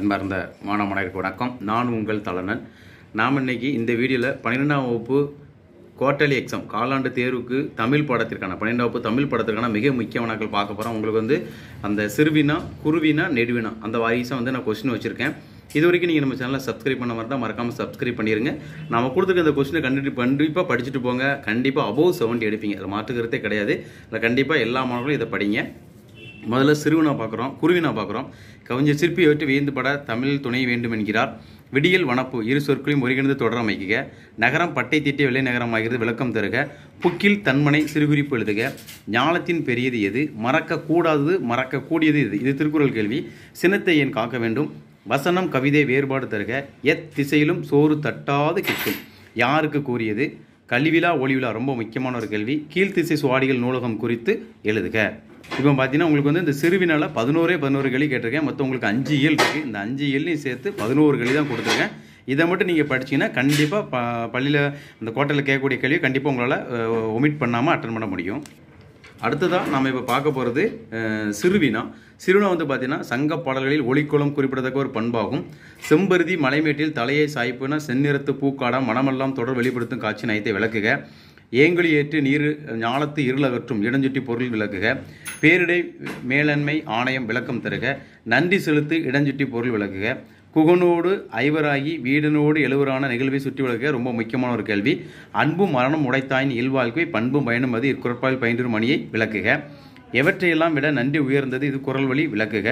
அன்பார்ந்த மாணவர்களுக்கு வணக்கம் நான் உங்கள் தலனன் நாம் இன்னைக்கு இந்த வீடியோவில் பன்னிரெண்டாம் வகுப்பு குவார்டர்லி எக்ஸாம் காலாண்டு தேர்வுக்கு தமிழ் பாடத்திற்கான பன்னிரெண்டாம் வகுப்பு தமிழ் பாடத்திற்கான மிக முக்கிய வினாக்கள் பார்க்க போகிறோம் உங்களுக்கு வந்து அந்த சிறுவினா குருவினா நெடுவினா அந்த வாரிசாக வந்து நான் கொஸ்டின் வச்சுருக்கேன் இது வரைக்கும் நீங்கள் நம்ம சேனலை சப்ஸ்கிரைப் பண்ண மாதிரி தான் மறக்காமல் சப்ஸ்கிரைப் பண்ணிடுங்க நம்ம கொடுத்துருக்க இந்த கொஸ்டினை கண்டிப்பாக கண்டிப்பாக படிச்சுட்டு போங்க கண்டிப்பாக அபோவ் செவன்ட்டி எடுப்பீங்க அதில் மாற்றுக்கிறதே கிடையாது இல்லை கண்டிப்பாக எல்லா மாணவர்களும் இதை படிங்க முதல்ல சிறுவினா பார்க்குறோம் குருவினா பார்க்குறோம் கவிஞர் சிற்பி விட்டு வியந்து பட தமிழ் துணை வேண்டும் என்கிறார் விடியல் வனப்பு இரு சொற்களையும் ஒருங்கிணைந்து தொடர் அமைக்குக நகரம் பட்டை தீட்டிய வெள்ளை நகரமாகிறது விளக்கம் தருக புக்கில் தன்மனை சிறுகுறிப்பு எழுதுக ஞானத்தின் பெரியது எது மறக்க கூடாதது மறக்க கூடியது எது இது திருக்குறள் கேள்வி சினத்தை ஏன் காக்க வேண்டும் வசனம் கவிதை வேறுபாடு தருக எத் திசையிலும் சோறு தட்டாது கிட்டும் யாருக்கு கூறியது கல்விலா ஒளிவிழா ரொம்ப முக்கியமான ஒரு கேள்வி கீழ்த்திசை சுவாடிகள் நூலகம் குறித்து எழுதுக இப்போ பார்த்தீங்கன்னா உங்களுக்கு வந்து இந்த சிறுவினால பதினோரே பதினோரு களி கேட்டிருக்கேன் மொத்தம் உங்களுக்கு அஞ்சு இயல் இருக்குது இந்த அஞ்சு இயல்லையும் சேர்த்து பதினோரு களி தான் கொடுத்துருக்கேன் இதை மட்டும் நீங்கள் படிச்சீங்கன்னா கண்டிப்பாக ப பள்ளியில் அந்த கோட்டையில் கேட்கக்கூடிய கேள்வியை கண்டிப்பாக உங்களால் ஒமிட் பண்ணாமல் அட்டன் பண்ண முடியும் அடுத்ததாக நாம் இப்போ பார்க்க போகிறது சிறுவினா சிறுவினா வந்து பார்த்தீங்கன்னா சங்க பாடல்களில் ஒளிக்குளம் குறிப்பிடத்தக்க ஒரு பண்பாகும் செம்பருதி மலைமேட்டில் தலையை சாய்ப்புனா செந்நிறத்து பூக்காடம் மனமெல்லாம் தொடர் வெளிப்படுத்தும் காட்சி நயத்தை விளக்குக ஏங்கலி ஏற்று நீர் ஞாலத்து இருளகற்றும் இடஞ்சுட்டி பொருள் விளக்குக பேரிடை மேலாண்மை ஆணையம் விளக்கம் தருக நன்றி செலுத்து இடஞ்சுட்டி பொருள் விளக்குக குகனோடு ஐவராகி வீடனோடு எழுவரான நிகழ்வை சுற்றி விளக்குக ரொம்ப முக்கியமான ஒரு கேள்வி அன்பும் மரணம் உடைத்தாயின் இல்வாழ்க்கை பண்பும் பயனும் அது இக்குறப்பால் பயின்று மணியை விளக்குக எவற்றையெல்லாம் விட நன்றி உயர்ந்தது இது குரல் வழி விளக்குக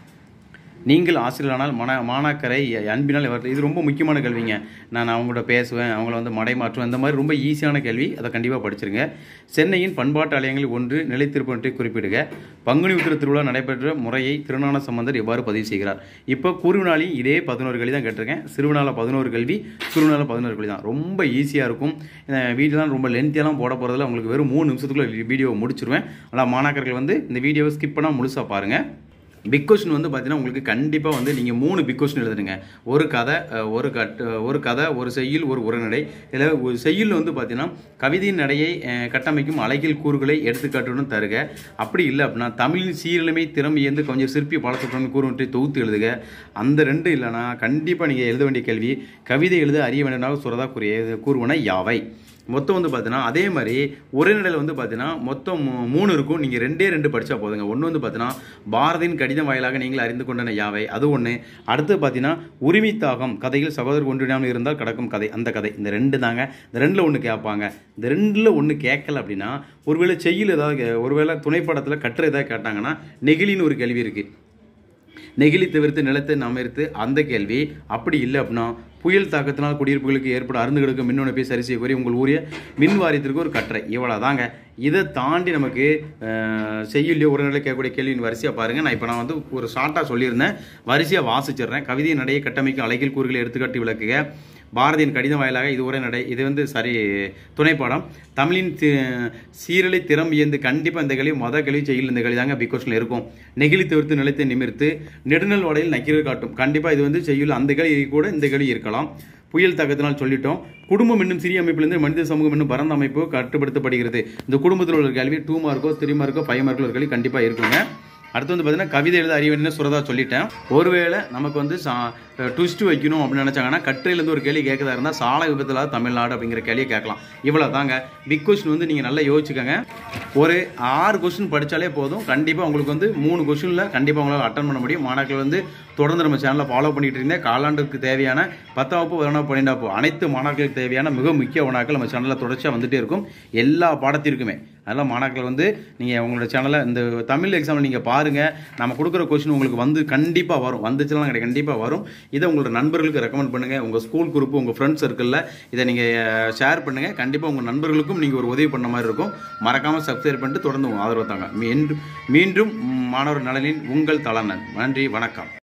நீங்கள் ஆசிரியரானால் மன மாணாக்கரை அன்பினால் இவர் இது ரொம்ப முக்கியமான கேள்விங்க நான் அவங்களோட பேசுவேன் அவங்கள வந்து மடைமாற்றுவேன் இந்த மாதிரி ரொம்ப ஈஸியான கேள்வி அதை கண்டிப்பாக படிச்சிருங்க சென்னையின் பண்பாட்டு ஆலயங்களில் ஒன்று நிலைத்திருப்பவற்றை குறிப்பிடுக பங்குனி உத்திர திருவிழா நடைபெற்ற முறையை திருநான சம்பந்தர் எவ்வாறு பதிவு செய்கிறார் இப்போ குருவினாலி இதே பதினோரு கல்வி தான் கேட்டிருக்கேன் சிறுவினால பதினோரு கல்வி குருவினால பதினோரு கல்வி தான் ரொம்ப ஈஸியாக இருக்கும் வீடியோலாம் ரொம்ப லென்த்தியெல்லாம் போட போகிறதுல உங்களுக்கு வெறும் மூணு நிமிஷத்துக்குள்ள வீடியோவை முடிச்சிருவேன் ஆனால் மாணாக்கர்கள் வந்து இந்த வீடியோவை ஸ்கிப் பண்ணால் முழுசாக பாருங்கள் பிக் கொஸ்டின் வந்து பார்த்தீங்கன்னா உங்களுக்கு கண்டிப்பாக வந்து நீங்கள் மூணு பிக் கொஸ்டின் எழுதுனுங்க ஒரு கதை ஒரு கட் ஒரு கதை ஒரு செய்யுள் ஒரு உரைநடை இதில் ஒரு செய்யுள் வந்து பார்த்தீங்கன்னா கவிதையின் நடையை கட்டமைக்கும் அழகில் கூறுகளை எடுத்துக்காட்டுடன் தருக அப்படி இல்லை அப்படின்னா தமிழின் சீரழிமை திறமையேந்து கொஞ்சம் சிற்பி பாலசுப்ரமணியம் கூறுவற்றை தொகுத்து எழுதுக அந்த ரெண்டு இல்லைனா கண்டிப்பாக நீங்கள் எழுத வேண்டிய கேள்வி கவிதை எழுத அறிய வேண்டியதாக சொல்கிறதா கூறிய கூறுவன யாவை மொத்தம் வந்து பார்த்தீங்கன்னா அதே மாதிரி ஒரே நிலையில் வந்து பார்த்தீங்கன்னா மொத்தம் மூணு இருக்கும் நீங்கள் ரெண்டே ரெண்டு படித்தா போதுங்க ஒன்று வந்து பார்த்தீங்கன்னா பாரதியின் கடிதம் வாயிலாக நீங்கள் அறிந்து கொண்டன யாவை அது ஒன்று அடுத்து பார்த்தீங்கன்னா உரிமை தாகம் கதையில் சகோதரர் ஒன்றிடாமல் இருந்தால் கிடக்கும் கதை அந்த கதை இந்த ரெண்டு தாங்க இந்த ரெண்டில் ஒன்று கேட்பாங்க இந்த ரெண்டில் ஒன்று கேட்கல அப்படின்னா ஒருவேளை செய்யில் ஏதாவது ஒருவேளை துணைப்படத்தில் கட்டுரை ஏதாவது கேட்டாங்கன்னா நெகிழின்னு ஒரு கேள்வி இருக்குது நெகிழி தவிர்த்து நிலத்தை அமைத்து அந்த கேள்வி அப்படி இல்லை அப்படின்னா புயல் தாக்கத்தினால் குடியிருப்புகளுக்கு ஏற்பட அருந்து கிடக்கும் மின் உணப்பை சரி செய்யக்கூடிய உங்கள் ஊரிய மின் வாரியத்திற்கு ஒரு கட்டுரை இவ்வளோ தாங்க இதை தாண்டி நமக்கு செய்யலையோ ஒரு நிலை கேட்கக்கூடிய கேள்வியின் வரிசையாக பாருங்கள் நான் இப்போ நான் வந்து ஒரு ஷார்ட்டாக சொல்லியிருந்தேன் வரிசையாக வாசிச்சிடுறேன் கவிதை நடையை கட்டமைக்கும் அழகில் கூறுகளை எடுத்துக்காட்டி விளக்குக பாரதியின் கடிதம் வாயிலாக இது உரை நடை இது வந்து சரி துணைப்பாடம் தமிழின் சீரலை திறம் இயந்து கண்டிப்பாக இந்த கல்வி மொதல் கல்வி செய்யல் இந்த கல்வி தாங்க பிகோஷனில் இருக்கும் நெகிழி தவிர்த்து நிலைத்தை நிமிர்த்து நெடுநல் வடையில் நக்கீரர் காட்டும் கண்டிப்பாக இது வந்து செய்யுள் அந்த கல்வி கூட இந்த கல்வி இருக்கலாம் புயல் தாக்கத்தினால் சொல்லிட்டோம் குடும்பம் இன்னும் சிறிய அமைப்பிலிருந்து மனித சமூகம் இன்னும் பரந்த அமைப்பு கட்டுப்படுத்தப்படுகிறது இந்த குடும்பத்தில் உள்ள கல்வி டூ மார்க்கோ த்ரீ மார்க்கோ ஃபைவ் மார்க்கோ ஒரு கல்வி கண்டிப்பாக இருக்குங்க அடுத்து வந்து பார்த்தீங்கன்னா கவிதை எழுத அறிய வேண்டிய சுரதா சொல்லிட்டேன் ஒருவேளை நமக்கு வந்து ட்விஸ்ட் வைக்கணும் அப்படின்னு நினச்சாங்கன்னா கட்டுரையிலேருந்து ஒரு கேள்வி கேட்கறதா இருந்தால் சாலை விபத்தில் தமிழ்நாடு அப்படிங்கிற கேள்வியை கேட்கலாம் இவ்வளோ தாங்க பிக் கொஸ்டின் வந்து நீங்கள் நல்லா யோசிச்சுக்கோங்க ஒரு ஆறு கொஸ்டின் படித்தாலே போதும் கண்டிப்பாக உங்களுக்கு வந்து மூணு கொஸ்டினில் கண்டிப்பாக உங்களால் அட்டன் பண்ண முடியும் மாணாக்கள் வந்து தொடர்ந்து நம்ம சேனலை ஃபாலோ பண்ணிட்டு இருந்தேன் காலாண்டுக்கு தேவையான பத்தாம் வகுப்பு பதினொன்றாம் பன்னெண்டாம் அனைத்து மாணாக்களுக்கு தேவையான மிக முக்கிய உணாக்கள் நம்ம சேனலில் தொடர்ச்சியாக வந்துட்டே இருக்கும் எல்லா பாடத்திற்குமே அதெல்லாம் மாணாக்கள் வந்து நீங்கள் உங்களோட சேனலை இந்த தமிழ் எக்ஸாமில் நீங்கள் பாருங்கள் நம்ம கொடுக்குற கொஸ்டின் உங்களுக்கு வந்து கண்டிப்பாக வரும் வந்துச்சுலாம் கிடையாது கண்டிப்பாக வரும் இதை உங்களோட நண்பர்களுக்கு ரெக்கமெண்ட் பண்ணுங்கள் உங்கள் ஸ்கூல் குரூப் உங்கள் ஃப்ரெண்ட்ஸ் சர்க்கிளில் இதை நீங்கள் ஷேர் பண்ணுங்கள் கண்டிப்பாக உங்கள் நண்பர்களுக்கும் நீங்கள் ஒரு உதவி பண்ண மாதிரி இருக்கும் மறக்காமல் சப்ஸ்கிரைப் பண்ணிட்டு தொடர்ந்து ஆதரவு தாங்க மீண்டும் மீண்டும் மாணவர் நலனின் உங்கள் தலனன் நன்றி வணக்கம்